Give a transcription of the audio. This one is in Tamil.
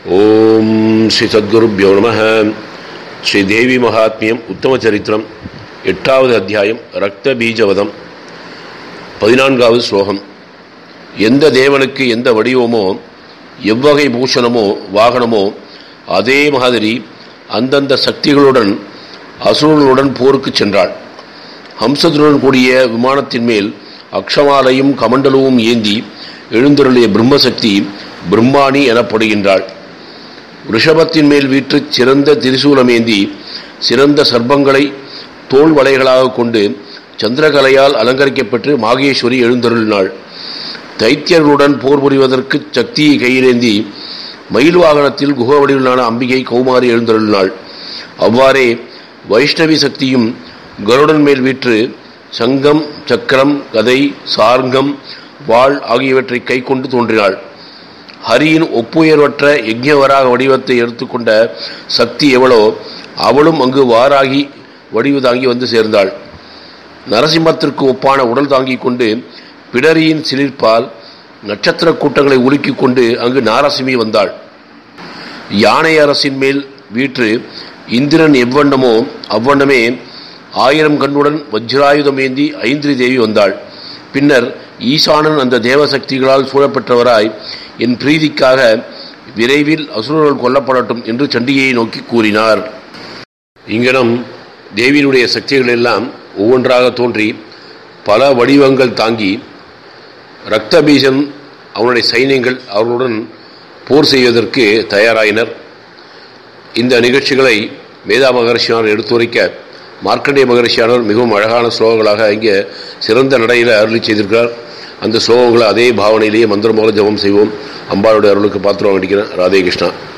ஓம் ஸ்ரீ சத்குருப்யோ நம ஸ்ரீ தேவி மகாத்மியம் உத்தம சரித்திரம் எட்டாவது அத்தியாயம் ரக்த பீஜவதம் பதினான்காவது ஸ்லோகம் எந்த தேவனுக்கு எந்த வடிவமோ எவ்வகை பூஷணமோ வாகனமோ அதே மாதிரி அந்தந்த சக்திகளுடன் அசுரர்களுடன் போருக்கு சென்றாள் ஹம்சத்துடன் கூடிய விமானத்தின் மேல் அக்ஷமாலையும் கமண்டலவும் ஏந்தி எழுந்தருளிய பிரம்மசக்தி பிரம்மாணி எனப்படுகின்றாள் ரிஷபத்தின் மேல் வீற்று சிறந்த திரிசூலமேந்தி சிறந்த சர்ப்பங்களை தோல் வலைகளாக கொண்டு சந்திரகலையால் அலங்கரிக்கப்பட்டு மாகேஸ்வரி எழுந்தருளினாள் தைத்தியர்களுடன் போர் புரிவதற்கு சக்தியை கையிலேந்தி மயில் வாகனத்தில் குக வடிவிலான அம்பிகை கௌமாரி எழுந்தருளினாள் அவ்வாறே வைஷ்ணவி சக்தியும் கருடன் மேல் வீற்று சங்கம் சக்கரம் கதை சார்கம் வாள் ஆகியவற்றை கை கொண்டு தோன்றினாள் ஹரியின் ஒப்புயர்வற்ற யஜ்ஞவராக வடிவத்தை எடுத்துக்கொண்ட சக்தி எவளோ அவளும் அங்கு வாராகி வடிவு தாங்கி வந்து சேர்ந்தாள் நரசிம்மத்திற்கு ஒப்பான உடல் தாங்கிக் கொண்டு பிடரியின் சிலிர்ப்பால் நட்சத்திர கூட்டங்களை உலுக்கிக் கொண்டு அங்கு நாரசிம்மி வந்தாள் யானை அரசின் மேல் வீற்று இந்திரன் எவ்வண்ணமோ அவ்வண்ணமே ஆயிரம் கண்ணுடன் வஜ்ராயுதம் ஏந்தி ஐந்திரி தேவி வந்தாள் பின்னர் ஈசானன் அந்த தேவசக்திகளால் சூழப்பெற்றவராய் என் பிரீதிக்காக விரைவில் அசுரர்கள் கொல்லப்படட்டும் என்று சண்டிகையை நோக்கி கூறினார் இங்கனம் தேவியினுடைய சக்திகள் எல்லாம் ஒவ்வொன்றாக தோன்றி பல வடிவங்கள் தாங்கி இரத்த பீஜம் அவனுடைய சைன்யங்கள் அவர்களுடன் போர் செய்வதற்கு தயாராயினர் இந்த நிகழ்ச்சிகளை மேதா மகர்ஷியார் எடுத்துரைக்க மார்க்கண்டேய மகரிஷியானவர் மிகவும் அழகான ஸ்லோகங்களாக இங்கே சிறந்த நடையில் அருளி செய்திருக்கிறார் அந்த ஸ்லோகங்களை அதே பாவனையிலேயே மந்திரம் போல ஜபம் செய்வோம் அம்பாளுடைய அருளுக்கு பாத்திரம் வேண்டிக்கிறேன் ராதே கிருஷ்ணா